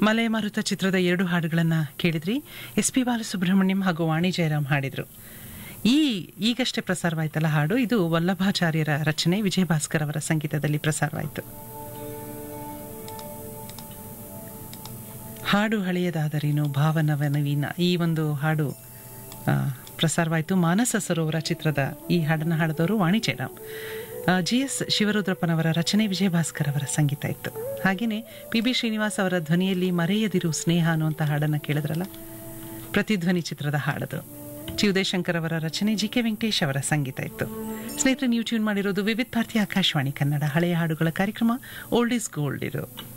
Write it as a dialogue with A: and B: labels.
A: ಮಲೆ ಮಾರುತ ಚಿತ್ರದ ಎರಡು ಹಾಡುಗಳನ್ನು ಕೇಳಿದ್ರಿ ಎಸ್ ಪಿ ಬಾಲಸುಬ್ರಹ್ಮಣ್ಯಂ ಹಾಗೂ ವಾಣಿ ಜಯರಾಮ್ ಹಾಡಿದ್ರು ಈ ಈಗಷ್ಟೇ ಪ್ರಸಾರವಾಯ್ತಲ್ಲ ಹಾಡು ಇದು ವಲ್ಲಭಾಚಾರ್ಯರ ರಚನೆ ವಿಜಯ ಭಾಸ್ಕರ್ ಅವರ ಸಂಗೀತದಲ್ಲಿ ಪ್ರಸಾರವಾಯಿತು ಹಾಡು ಹಳೆಯದಾದರೇನು ಭಾವನವ ನವೀನ ಈ ಒಂದು ಹಾಡು ಆ, ಪ್ರಸಾರವಾಯಿತು ಮಾನಸ ಸರೋವರ ಚಿತ್ರದ ಈ ಹಾಡನ್ನು ಹಾಡಿದವರು ವಾಣಿ ಜಯರಾಮ್ ಜಿ ಎಸ್ ಶಿವರುದ್ರಪ್ಪನವರ ರಚನೆ ವಿಜಯ ಭಾಸ್ಕರ್ ಅವರ ಸಂಗೀತ ಇತ್ತು ಹಾಗೆಯೇ ಪಿ ಬಿ ಶ್ರೀನಿವಾಸ್ ಅವರ ಧ್ವನಿಯಲ್ಲಿ ಮರೆಯದಿರು ಸ್ನೇಹ ಅನ್ನುವಂಥ ಹಾಡನ್ನು ಕೇಳಿದ್ರಲ್ಲ ಪ್ರತಿಧ್ವನಿ ಚಿತ್ರದ ಹಾಡದು ಚಿ ಉದಯಶಂಕರ್ ಅವರ ರಚನೆ ಜಿ ಕೆ ವೆಂಕಟೇಶ್ ಅವರ ಸಂಗೀತ ಇತ್ತು ಸ್ನೇಹಿತರೆ ನೀವು ಟ್ಯೂನ್ ಮಾಡಿರೋದು ವಿವಿಧ ಭಾರತಿ ಆಕಾಶವಾಣಿ ಕನ್ನಡ ಹಳೆಯ ಹಾಡುಗಳ ಕಾರ್ಯಕ್ರಮ ಓಲ್ಡ್ ಇಸ್ ಗೋಲ್ಡ್ ಇದು